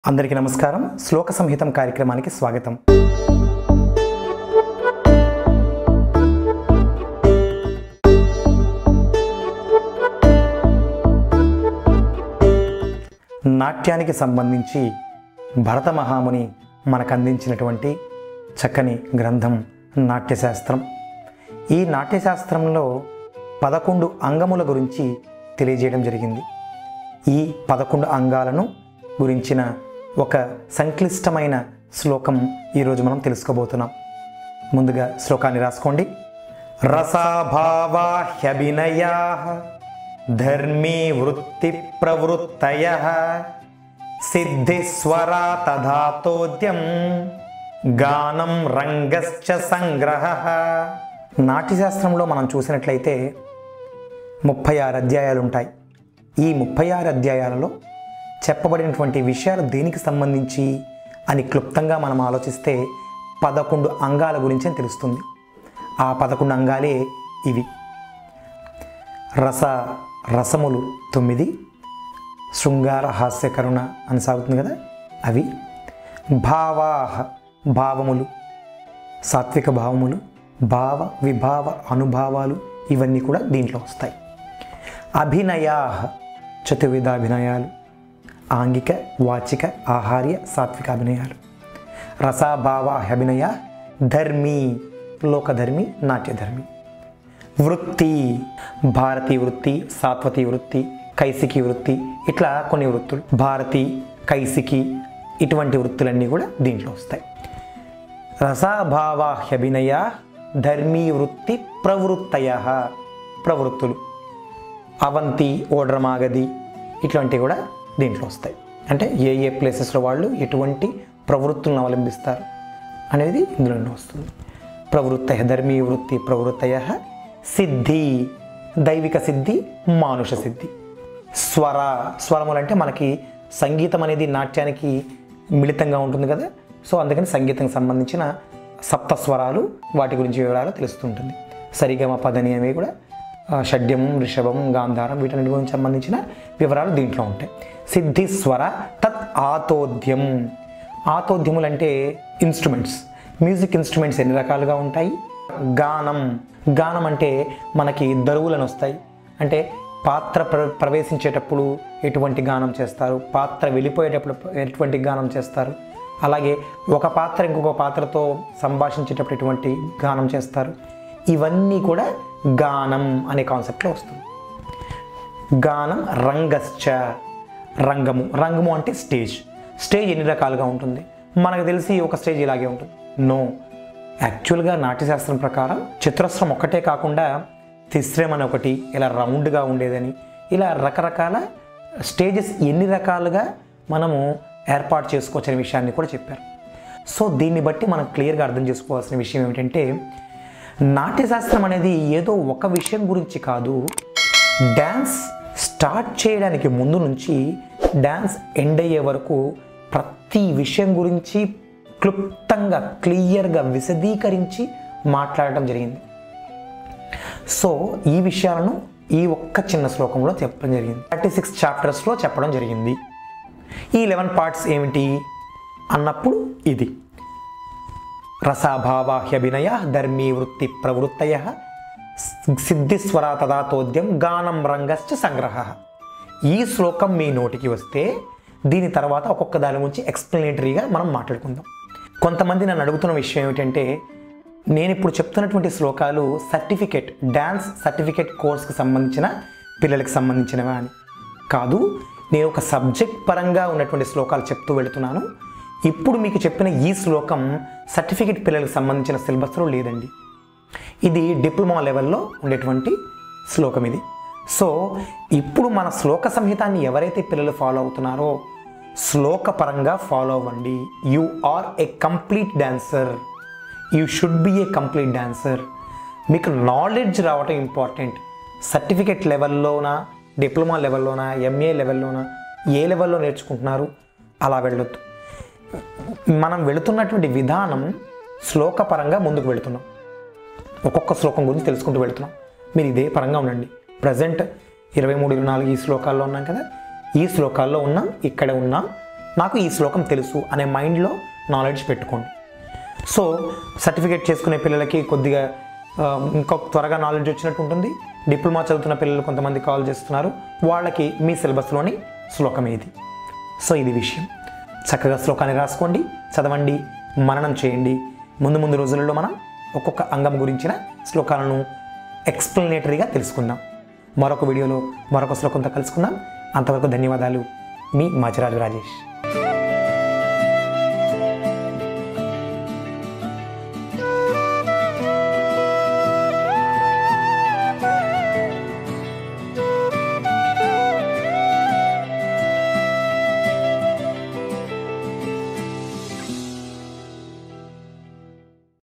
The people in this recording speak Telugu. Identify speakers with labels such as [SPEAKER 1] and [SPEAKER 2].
[SPEAKER 1] అందరికీ నమస్కారం శ్లోక సంహితం కార్యక్రమానికి స్వాగతం నాట్యానికి సంబంధించి భరత మహాముని మనకు అందించినటువంటి చక్కని గ్రంథం నాట్యశాస్త్రం ఈ నాట్యశాస్త్రంలో పదకొండు అంగముల గురించి తెలియజేయడం జరిగింది ఈ పదకొండు అంగాలను గురించిన ఒక సంక్లిష్టమైన శ్లోకం ఈరోజు మనం తెలుసుకోబోతున్నాం ముందుగా శ్లోకాన్ని రాసుకోండి రసాభావాహ్యభినయా ధర్మీ వృత్తి ప్రవృత్తయ సిద్ధిస్వరా తధాతోద్యం గానం రంగశ్చ సంగ్రహ నాట్యశాస్త్రంలో మనం చూసినట్లయితే ముప్పై ఆరు అధ్యాయాలు ఉంటాయి ఈ ముప్పై ఆరు అధ్యాయాలలో చెప్పబడినటువంటి విషయాలు దేనికి సంబంధించి అని క్లుప్తంగా మనం ఆలోచిస్తే పదకొండు అంగాల గురించి అని తెలుస్తుంది ఆ పదకొండు అంగాలే ఇవి రస రసములు తొమ్మిది శృంగార హాస్య కరుణ అని సాగుతుంది కదా అవి భావాహ భావములు సాత్విక భావములు భావ విభావ అనుభావాలు ఇవన్నీ కూడా దీంట్లో వస్తాయి అభినయా చతుర్విధ అభినయాలు ఆంగిక వాచిక ఆహార్య సాత్విక అభినయాలు రసాభావ అభినయ ధర్మీ లోకధర్మి నాట్యధర్మి వృత్తి భారతీ వృత్తి సాత్వతి వృత్తి కైసికి వృత్తి ఇట్లా కొన్ని వృత్తులు భారతి కైసికి ఇటువంటి వృత్తులన్నీ కూడా దీంట్లో వస్తాయి రసాభావాహ్యభినయ ధర్మీ వృత్తి ప్రవృత్తయ ప్రవృత్తులు అవంతి ఓడ్రమాగది ఇట్లాంటివి కూడా దీంట్లో వస్తాయి అంటే ఏ ఏ ప్లేసెస్లో వాళ్ళు ఎటువంటి ప్రవృత్తులను అవలంబిస్తారు అనేది ఇందులోనే వస్తుంది ప్రవృత్తయ ధర్మీ వృత్తి ప్రవృత్తయ సిద్ధి దైవిక సిద్ధి మానుష సిద్ధి స్వర స్వరములు అంటే మనకి సంగీతం అనేది నాట్యానికి మిళితంగా ఉంటుంది కదా సో అందుకని సంగీతానికి సంబంధించిన సప్త స్వరాలు వాటి గురించి వివరాలు తెలుస్తుంటుంది సరిగమ పదని అనేవి కూడా ఆ, షడ్యం రిషభం గాంధారం వీటన్నిటి గురించి సంబంధించిన వివరాలు దీంట్లో ఉంటాయి సిద్ధి స్వర తత్ ఆతోద్యం ఆతోద్యములు అంటే ఇన్స్ట్రుమెంట్స్ మ్యూజిక్ ఇన్స్ట్రుమెంట్స్ ఎన్ని రకాలుగా ఉంటాయి గానం గానం అంటే మనకి దరువులను వస్తాయి అంటే పాత్ర ప్ర ప్రవేశించేటప్పుడు ఎటువంటి గానం చేస్తారు పాత్ర వెళ్ళిపోయేటప్పుడు ఎటువంటి గానం చేస్తారు అలాగే ఒక పాత్ర ఇంకొక పాత్రతో సంభాషించేటప్పుడు ఎటువంటి గానం చేస్తారు ఇవన్నీ కూడా గానం అనే కాన్సెప్ట్లో వస్తుంది గానం రంగశ్చ రంగము రంగము అంటే స్టేజ్ స్టేజ్ ఎన్ని రకాలుగా ఉంటుంది మనకు తెలిసి ఒక స్టేజ్ ఇలాగే ఉంటుంది నో యాక్చువల్గా నాట్యశాస్త్రం ప్రకారం చిత్రస్రం ఒక్కటే కాకుండా తిస్రం అని ఒకటి ఇలా రౌండ్గా ఉండేదని ఇలా రకరకాల స్టేజెస్ ఎన్ని రకాలుగా మనము ఏర్పాటు చేసుకోవచ్చనే విషయాన్ని కూడా చెప్పారు సో దీన్ని బట్టి మనం క్లియర్గా అర్థం చేసుకోవాల్సిన విషయం ఏమిటంటే నాట్యశాస్త్రం అనేది ఏదో ఒక విషయం గురించి కాదు డ్యాన్స్ స్టార్ట్ చేయడానికి ముందు నుంచి డ్యాన్స్ ఎండ్ అయ్యే వరకు ప్రతి విషయం గురించి క్లుప్తంగా క్లియర్గా విశదీకరించి మాట్లాడటం జరిగింది సో ఈ విషయాలను ఈ ఒక్క చిన్న శ్లోకంలో చెప్పడం జరిగింది థర్టీ సిక్స్ చాప్టర్స్లో చెప్పడం జరిగింది ఈ లెవెన్ పార్ట్స్ ఏమిటి అన్నప్పుడు ఇది రసాభావాహ్యభినయ ధర్మీ వృత్తి ప్రవృత్తయ సిద్ధిస్వర తదాతోద్యం గానం రంగశ్చ సంగ్రహ ఈ శ్లోకం మీ నోటికి వస్తే దీని తర్వాత ఒక్కొక్క దాని గురించి ఎక్స్ప్లెనేటరీగా మనం మాట్లాడుకుందాం కొంతమంది నన్ను అడుగుతున్న విషయం ఏమిటంటే నేను ఇప్పుడు చెప్తున్నటువంటి శ్లోకాలు సర్టిఫికేట్ డ్యాన్స్ సర్టిఫికేట్ కోర్స్కి సంబంధించిన పిల్లలకి సంబంధించినవా అని కాదు నేను ఒక సబ్జెక్ట్ పరంగా ఉన్నటువంటి శ్లోకాలు చెప్తూ వెళుతున్నాను ఇప్పుడు మీకు చెప్పిన ఈ శ్లోకం సర్టిఫికేట్ పిల్లలకు సంబంధించిన సిలబస్లో లేదండి ఇది డిప్లొమా లెవెల్లో ఉండేటువంటి శ్లోకం ఇది సో ఇప్పుడు మన శ్లోక సంహితాన్ని ఎవరైతే పిల్లలు ఫాలో అవుతున్నారో శ్లోక పరంగా ఫాలో అవ్వండి you are a complete dancer you should be a complete dancer మీకు నాలెడ్జ్ రావటం ఇంపార్టెంట్ సర్టిఫికేట్ లెవెల్లోనా డిప్లొమా లెవెల్లోనా ఎంఏ లెవెల్లోనా ఏ లెవెల్లో నేర్చుకుంటున్నారు అలా వెళ్ళొద్దు మనం వెళుతున్నటువంటి విధానం శ్లోకపరంగా ముందుకు వెళుతున్నాం ఒక్కొక్క శ్లోకం గురించి తెలుసుకుంటూ వెళుతున్నాం మీరు ఇదే పరంగా ఉండండి ప్రజెంట్ ఇరవై మూడు ఇరవై నాలుగు ఈ శ్లోకాల్లో ఉన్నాం కదా ఈ శ్లోకాల్లో ఉన్నాం ఇక్కడ ఉన్నాం నాకు ఈ శ్లోకం తెలుసు అనే మైండ్లో నాలెడ్జ్ పెట్టుకోండి సో సర్టిఫికేట్ చేసుకునే పిల్లలకి కొద్దిగా ఆ, ఇంకా త్వరగా నాలెడ్జ్ వచ్చినట్టు ఉంటుంది డిప్లొమా చదువుతున్న పిల్లలు కొంతమంది కాల్ చేస్తున్నారు వాళ్ళకి మీ సిలబస్లోని శ్లోకం ఇది సో ఇది విషయం చక్కగా శ్లోకాన్ని రాసుకోండి చదవండి మననం చేయండి ముందు ముందు రోజులలో మనం ఒక్కొక్క అంగం గురించిన శ్లోకాలను ఎక్స్ప్లెనేటరీగా తెలుసుకుందాం మరొక వీడియోలో మరొక శ్లోకంతో కలుసుకుందాం అంతవరకు ధన్యవాదాలు మీ మాచిరాజు రాజేష్